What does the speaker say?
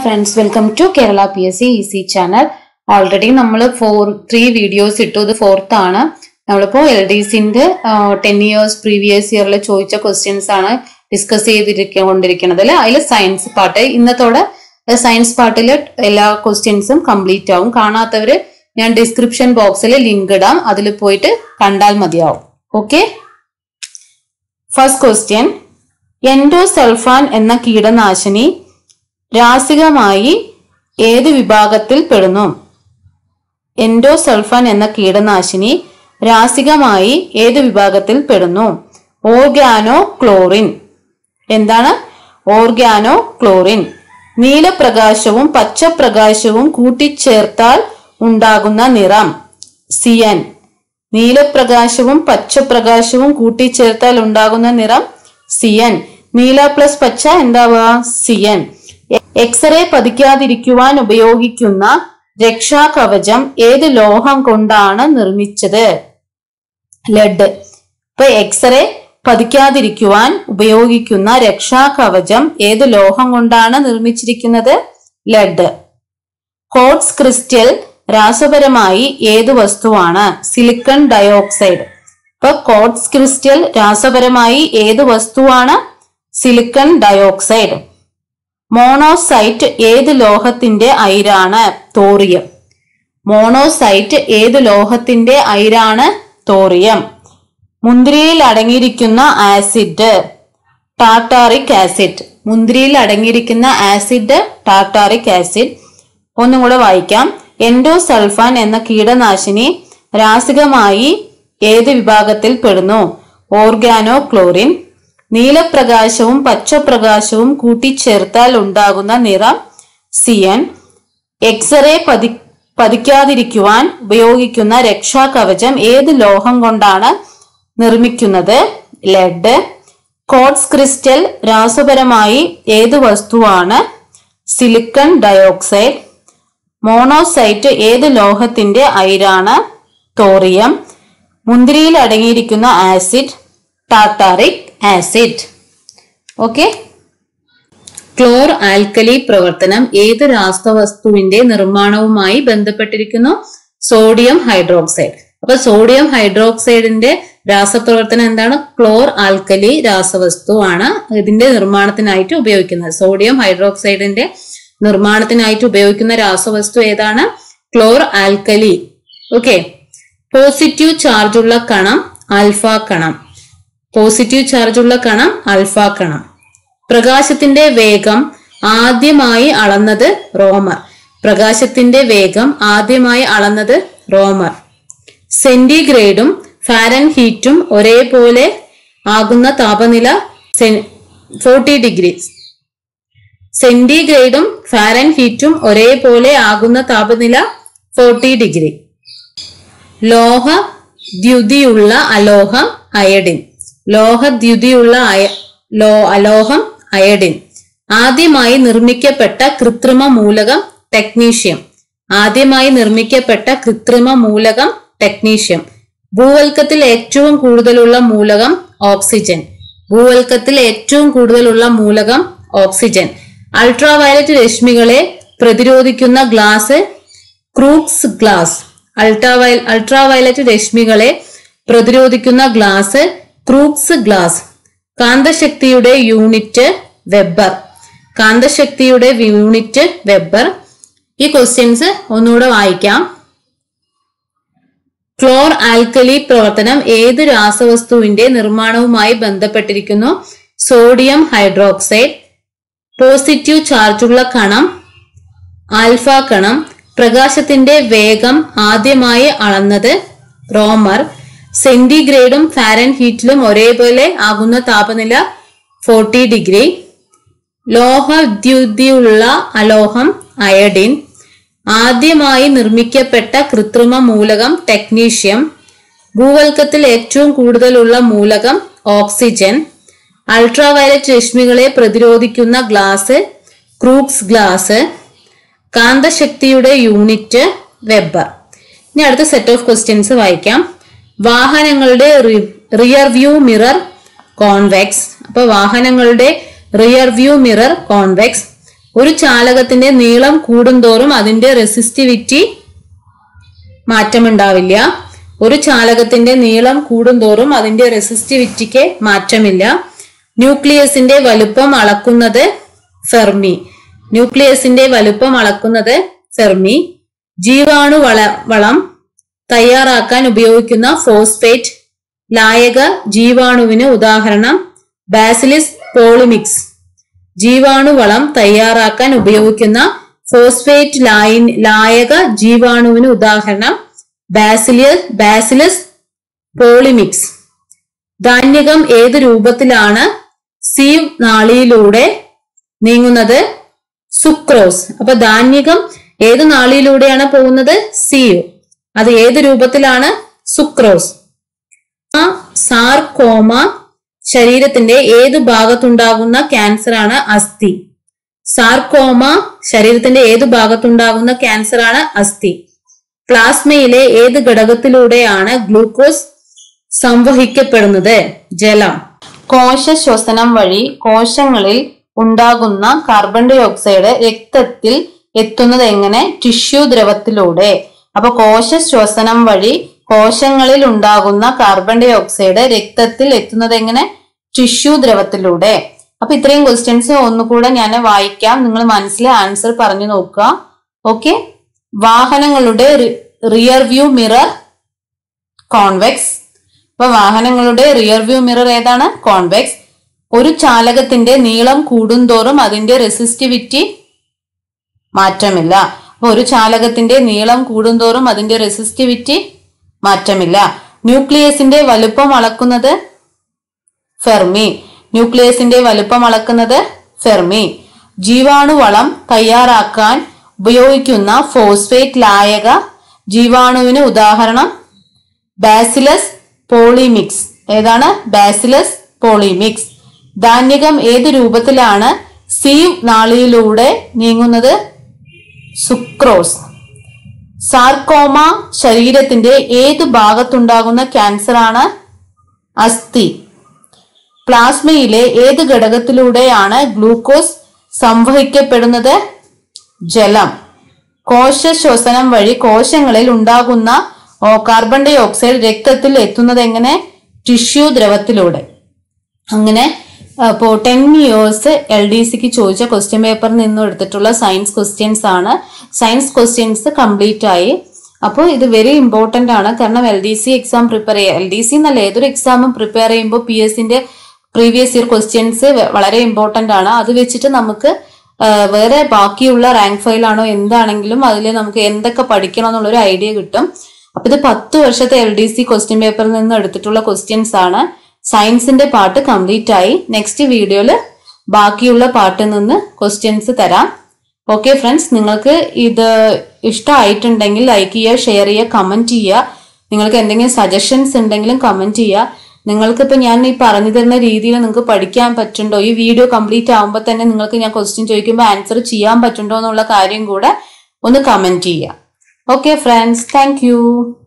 friends welcome to Kerala P S C easy channel already നമ്മൾ four three videos ഇട്ടു ഇത് fourth ആണ് നമ്മളിപ്പോൾ എൽ ഡി സിന്റെ ടെൻ ഇയേഴ്സ് പ്രീവിയസ് ഇയറിൽ ചോദിച്ച ക്വസ്റ്റ്യൻസ് ആണ് ഡിസ്കസ് ചെയ്തിരിക്കൊണ്ടിരിക്കുന്നത് അല്ലെ അതിൽ സയൻസ് പാർട്ട് ഇന്നത്തോടെ സയൻസ് പാർട്ടിൽ എല്ലാ ക്വസ്റ്റ്യൻസും കംപ്ലീറ്റ് ആവും കാണാത്തവര് ഞാൻ ഡിസ്ക്രിപ്ഷൻ ബോക്സിൽ ലിങ്ക് ഇടാം അതിൽ പോയിട്ട് കണ്ടാൽ മതിയാവും ഓക്കെ ഫസ്റ്റ് ക്വസ്റ്റ്യൻ എൻഡോസൾഫാൻ എന്ന കീടനാശിനി രാസികമായി ഏത് വിഭാഗത്തിൽ പെടുന്നു എൻഡോസൾഫാൻ എന്ന കീടനാശിനി രാസികമായി ഏത് വിഭാഗത്തിൽ പെടുന്നു ഓർഗാനോ ക്ലോറിൻ എന്താണ് ഓർഗാനോ ക്ലോറിൻ നീലപ്രകാശവും പച്ചപ്രകാശവും കൂട്ടിച്ചേർത്താൽ ഉണ്ടാകുന്ന നിറം സിയൻ നീലപ്രകാശവും പച്ചപ്രകാശവും കൂട്ടിച്ചേർത്താൽ ഉണ്ടാകുന്ന നിറം സിയൻ നീല പ്ലസ് പച്ച എന്താവുക സിയൻ എക്സ്റേ പതിക്കാതിരിക്കുവാൻ ഉപയോഗിക്കുന്ന രക്ഷാകവചം ഏത് ലോഹം കൊണ്ടാണ് നിർമ്മിച്ചത് ലെഡ് ഇപ്പൊ എക്സ്റേ പതിക്കാതിരിക്കുവാൻ ഉപയോഗിക്കുന്ന രക്ഷാകവചം ഏത് ലോഹം കൊണ്ടാണ് നിർമ്മിച്ചിരിക്കുന്നത് ലെഡ് കോട്സ് ക്രിസ്റ്റൽ രാസപരമായി ഏത് വസ്തുവാണ് സിലിക്കൺ ഡയോക്സൈഡ് ഇപ്പൊ കോട്സ് ക്രിസ്റ്റൽ രാസപരമായി ഏത് വസ്തുവാണ് സിലിക്കൺ ഡയോക്സൈഡ് മോണോസൈറ്റ് ഏത് ലോഹത്തിന്റെ അയിരാണ് തോറിയം മോണോസൈറ്റ് ഏത് ലോഹത്തിന്റെ അയിരാണ് തോറിയം മുന്തിരിയിൽ അടങ്ങിയിരിക്കുന്ന ആസിഡ് ടാർട്ടാറിക് ആസിഡ് മുന്തിരിയിൽ അടങ്ങിയിരിക്കുന്ന ആസിഡ് ടാർട്ടാറിക് ആസിഡ് ഒന്നും കൂടെ വായിക്കാം എൻഡോസൾഫാൻ എന്ന കീടനാശിനി രാസികമായി ഏത് വിഭാഗത്തിൽ പെടുന്നു ഓർഗാനോ ക്ലോറിൻ നീലപ്രകാശവും പച്ചപ്രകാശവും കൂട്ടിച്ചേർത്താൽ ഉണ്ടാകുന്ന നിറം സിയൻ എക്സ്റേ പതി പതിക്കാതിരിക്കുവാൻ ഉപയോഗിക്കുന്ന രക്ഷാകവചം ഏത് ലോഹം കൊണ്ടാണ് നിർമ്മിക്കുന്നത് ലെഡ് കോട്സ് ക്രിസ്റ്റൽ രാസപരമായി ഏത് വസ്തുവാണ് സിലിക്കൺ ഡയോക്സൈഡ് മോണോസൈറ്റ് ഏത് ലോഹത്തിന്റെ അയിരാണ് തോറിയം മുന്തിരിയിൽ അടങ്ങിയിരിക്കുന്ന acid tartaric acid okay chlor alkali പ്രവർത്തനം ഏത് രാസവസ്തുവിന്റെ നിർമ്മാണവുമായി ബന്ധപ്പെട്ടിരിക്കുന്നു സോഡിയം ഹൈഡ്രോക്സൈഡ് അപ്പൊ സോഡിയം ഹൈഡ്രോക്സൈഡിന്റെ രാസപ്രവർത്തനം എന്താണ് ക്ലോർ ആൽക്കലി രാസവസ്തു ആണ് ഇതിന്റെ നിർമ്മാണത്തിനായിട്ട് ഉപയോഗിക്കുന്നത് സോഡിയം ഹൈഡ്രോക്സൈഡിന്റെ നിർമ്മാണത്തിനായിട്ട് ഉപയോഗിക്കുന്ന രാസവസ്തു ഏതാണ് ക്ലോർ ആൽക്കലി ഓക്കെ പോസിറ്റീവ് ചാർജുള്ള കണം ആൽഫ കണം പോസിറ്റീവ് ചാർജുള്ള കണം ആൽഫ കണം പ്രകാശത്തിന്റെ വേഗം ആദ്യമായി അളന്നത് റോമർ പ്രകാശത്തിന്റെ വേഗം ആദ്യമായി അളന്നത് റോമർ സെന്റിഗ്രേഡും ഫാരൻ ഹീറ്റും ഒരേപോലെ ആകുന്ന താപനില ഫോർട്ടി ഡിഗ്രി സെന്റിഗ്രേഡും ഫാരൻ ഹീറ്റും ഒരേപോലെ ആകുന്ന താപനില ഫോർട്ടി ഡിഗ്രി ലോഹ ദ്യുതിയുള്ള അലോഹം അയഡിൻ ലോഹദ്യുതിയുള്ള അയ ലോ അലോഹം അയഡിൻ ആദ്യമായി നിർമ്മിക്കപ്പെട്ട കൃത്രിമ മൂലകം ടെക്നീഷ്യം ആദ്യമായി നിർമ്മിക്കപ്പെട്ട കൃത്രിമ മൂലകം ടെക്നീഷ്യം ഭൂവൽക്കത്തിൽ ഏറ്റവും കൂടുതലുള്ള മൂലകം ഓക്സിജൻ ഭൂവൽക്കത്തിൽ ഏറ്റവും കൂടുതലുള്ള മൂലകം ഓക്സിജൻ അൾട്രാവയലറ്റ് രശ്മികളെ പ്രതിരോധിക്കുന്ന ഗ്ലാസ് ക്രൂക്സ് ഗ്ലാസ് അൾട്രാവയ അൾട്രാവയലറ്റ് രശ്മികളെ പ്രതിരോധിക്കുന്ന ഗ്ലാസ് ക്രൂക്സ് ഗ്ലാസ് കാന്തശക്തിയുടെ യൂണിറ്റ് വെബർ കാന്തശക്തിയുടെ യൂണിറ്റ് വെബർ ഈ ക്വസ്റ്റ്യൻസ് ഒന്നുകൂടെ വായിക്കാം ക്ലോർ ആൽക്കലി പ്രവർത്തനം ഏത് രാസവസ്തുവിന്റെ നിർമ്മാണവുമായി ബന്ധപ്പെട്ടിരിക്കുന്നു സോഡിയം ഹൈഡ്രോക്സൈഡ് പോസിറ്റീവ് ചാർജുള്ള കണം ആൽഫ കണം പ്രകാശത്തിന്റെ വേഗം ആദ്യമായി അളന്നത് റോമർ സെന്റിഗ്രേഡും ഫാരൻ ഹീറ്റിലും ഒരേപോലെ ആകുന്ന താപനില ഫോർട്ടി ഡിഗ്രി ലോഹദ്യുതിയുള്ള അലോഹം അയഡിൻ ആദ്യമായി നിർമ്മിക്കപ്പെട്ട കൃത്രിമ മൂലകം ടെക്നീഷ്യം ഭൂവൽക്കത്തിൽ ഏറ്റവും കൂടുതലുള്ള മൂലകം ഓക്സിജൻ അൾട്രാവയലറ്റ് രശ്മികളെ പ്രതിരോധിക്കുന്ന ഗ്ലാസ് ക്രൂക്സ് ഗ്ലാസ് കാന്തശക്തിയുടെ യൂണിറ്റ് വെബർ ഇനി അടുത്ത സെറ്റ് ഓഫ് ക്വസ്റ്റ്യൻസ് വായിക്കാം വാഹനങ്ങളുടെ റിയർ വ്യൂ മിറർ കോൺവെക്സ് അപ്പൊ വാഹനങ്ങളുടെ റിയർ വ്യൂ മിറർ കോൺവെക്സ് ഒരു ചാലകത്തിന്റെ നീളം കൂടുന്തോറും അതിന്റെ റെസിസ്റ്റിവിറ്റി മാറ്റമുണ്ടാവില്ല ഒരു ചാലകത്തിന്റെ നീളം കൂടുന്തോറും അതിന്റെ റെസിസ്റ്റിവിറ്റിക്ക് മാറ്റമില്ല ന്യൂക്ലിയസിന്റെ വലുപ്പം അളക്കുന്നത് ഫെർമി ന്യൂക്ലിയസിന്റെ വലുപ്പം അളക്കുന്നത് ഫെർമി ജീവാണു വള വളം തയ്യാറാക്കാൻ ഉപയോഗിക്കുന്ന ഫോസ്ഫേറ്റ് ലായക ജീവാണുവിന് ഉദാഹരണം ബാസിലിസ് പോളിമിക്സ് ജീവാണുവളം തയ്യാറാക്കാൻ ഉപയോഗിക്കുന്ന ഫോസ്ഫേറ്റ് ലായിൻ ലായക ജീവാണുവിന് ഉദാഹരണം ബാസിലിയസ് ബാസിലസ് പോളിമിക്സ് ധാന്യകം ഏത് രൂപത്തിലാണ് സീവ് നാളിയിലൂടെ നീങ്ങുന്നത് സുക്രോസ് അപ്പൊ ധാന്യകം ഏത് നാളിയിലൂടെയാണ് പോകുന്നത് സീവ് അത് ഏത് രൂപത്തിലാണ് സുക്രോസ് ആ സാർകോമ ശരീരത്തിന്റെ ഏത് ഭാഗത്തുണ്ടാകുന്ന ക്യാൻസർ ആണ് അസ്ഥി സാർകോമ ശരീരത്തിന്റെ ഏത് ഭാഗത്തുണ്ടാകുന്ന ക്യാൻസർ ആണ് അസ്ഥി പ്ലാസ്മയിലെ ഏത് ഘടകത്തിലൂടെയാണ് ഗ്ലൂക്കോസ് സംവഹിക്കപ്പെടുന്നത് ജലം കോശ ശ്വസനം വഴി കോശങ്ങളിൽ ഉണ്ടാകുന്ന കാർബൺ ഡൈ ഓക്സൈഡ് രക്തത്തിൽ എത്തുന്നത് എങ്ങനെ ടിഷ്യൂ ദ്രവത്തിലൂടെ അപ്പൊ കോശ ശ്വസനം വഴി കോശങ്ങളിൽ ഉണ്ടാകുന്ന കാർബൺ ഡൈ ഓക്സൈഡ് രക്തത്തിൽ എത്തുന്നത് എങ്ങനെ ടിഷ്യൂ ദ്രവത്തിലൂടെ അപ്പൊ ഇത്രയും ക്വസ്റ്റ്യൻസ് ഒന്നുകൂടെ ഞാൻ വായിക്കാം നിങ്ങൾ മനസ്സിൽ ആൻസർ പറഞ്ഞു നോക്കുക ഓക്കെ വാഹനങ്ങളുടെ റിയർ വ്യൂ മിറർ കോൺവെക്സ് അപ്പൊ വാഹനങ്ങളുടെ റിയർ വ്യൂ മിറർ ഏതാണ് കോൺവെക്സ് ഒരു ചാലകത്തിന്റെ നീളം കൂടുന്തോറും അതിന്റെ റെസിസ്റ്റിവിറ്റി മാറ്റമില്ല അപ്പൊ ഒരു ചാലകത്തിന്റെ നീളം കൂടുന്തോറും അതിന്റെ റെസിസ്റ്റിവിറ്റി മാറ്റമില്ല ന്യൂക്ലിയസിന്റെ വലുപ്പം അളക്കുന്നത് ഫെർമി ന്യൂക്ലിയസിന്റെ വലുപ്പം അളക്കുന്നത് ഫെർമി ജീവാണുവളം തയ്യാറാക്കാൻ ഉപയോഗിക്കുന്ന ഫോസ്ഫേറ്റ് ലായക ജീവാണുവിന് ഉദാഹരണം ബാസിലസ് പോളിമിക്സ് ഏതാണ് ബാസിലസ് പോളിമിക്സ് ധാന്യകം ഏത് രൂപത്തിലാണ് സീവ് നാളിയിലൂടെ നീങ്ങുന്നത് സുക്രോസ് സാർക്കോമ ശരീരത്തിന്റെ ഏത് ഭാഗത്തുണ്ടാകുന്ന ക്യാൻസർ ആണ് അസ്ഥി പ്ലാസ്മയിലെ ഏത് ഘടകത്തിലൂടെയാണ് ഗ്ലൂക്കോസ് സംവഹിക്കപ്പെടുന്നത് ജലം കോശ ശ്വസനം വഴി കോശങ്ങളിൽ ഉണ്ടാകുന്ന ഓ, കാർബൺ ഡൈ ഓക്സൈഡ് രക്തത്തിൽ എത്തുന്നത് എങ്ങനെ ടിഷ്യൂ ദ്രവത്തിലൂടെ അങ്ങനെ അപ്പോൾ ടെൻ ഇയേഴ്സ് എൽ ഡി സിക്ക് ചോദിച്ച ക്വസ്റ്റ്യൻ പേപ്പറിൽ നിന്നും എടുത്തിട്ടുള്ള സയൻസ് ക്വസ്റ്റ്യൻസ് ആണ് സയൻസ് ക്വസ്റ്റ്യൻസ് കംപ്ലീറ്റ് ആയി അപ്പോൾ ഇത് വെരി ഇമ്പോർട്ടന്റ് ആണ് കാരണം L D C exam prepare ചെയ്യുക എൽ ഡി സി എന്നല്ല ഏതൊരു എക്സാമും പ്രിപ്പയർ ചെയ്യുമ്പോൾ പി എസ് സിന്റെ പ്രീവിയസ് ഇയർ ക്വസ്റ്റ്യൻസ് വളരെ ഇമ്പോർട്ടന്റ് ആണ് അത് വെച്ചിട്ട് നമുക്ക് ആ, വേറെ ബാക്കിയുള്ള റാങ്ക് ഫയൽ ആണോ എന്താണെങ്കിലും അതിൽ നമുക്ക് എന്തൊക്കെ പഠിക്കണം എന്നുള്ളൊരു ഐഡിയ കിട്ടും അപ്പൊ ഇത് പത്ത് വർഷത്തെ എൽ ഡി സി ക്വസ്റ്റ്യൻ പേപ്പറിൽ നിന്ന് എടുത്തിട്ടുള്ള ക്വസ്റ്റ്യൻസ് ആണ് സയൻസിന്റെ പാർട്ട് കംപ്ലീറ്റ് ആയി നെക്സ്റ്റ് വീഡിയോയിൽ ബാക്കിയുള്ള പാർട്ടിൽ നിന്ന് ക്വസ്റ്റ്യൻസ് തരാം ഓക്കെ ഫ്രണ്ട്സ് നിങ്ങൾക്ക് ഇത് ഇഷ്ടമായിട്ടുണ്ടെങ്കിൽ ലൈക്ക് ചെയ്യുക ഷെയർ ചെയ്യുക കമന്റ് ചെയ്യുക നിങ്ങൾക്ക് എന്തെങ്കിലും സജഷൻസ് ഉണ്ടെങ്കിലും കമന്റ് ചെയ്യുക നിങ്ങൾക്ക് ഇപ്പൊ ഞാൻ ഈ പറഞ്ഞു തരുന്ന രീതിയിൽ നിങ്ങൾക്ക് പഠിക്കാൻ പറ്റുണ്ടോ ഈ വീഡിയോ കംപ്ലീറ്റ് ആകുമ്പോൾ തന്നെ നിങ്ങൾക്ക് ഞാൻ ക്വസ്റ്റ്യൻ ചോദിക്കുമ്പോൾ ആൻസർ ചെയ്യാൻ പറ്റുണ്ടോ എന്നുള്ള കാര്യം കൂടെ ഒന്ന് കമന്റ് ചെയ്യുക ഓക്കെ ഫ്രണ്ട്സ് താങ്ക്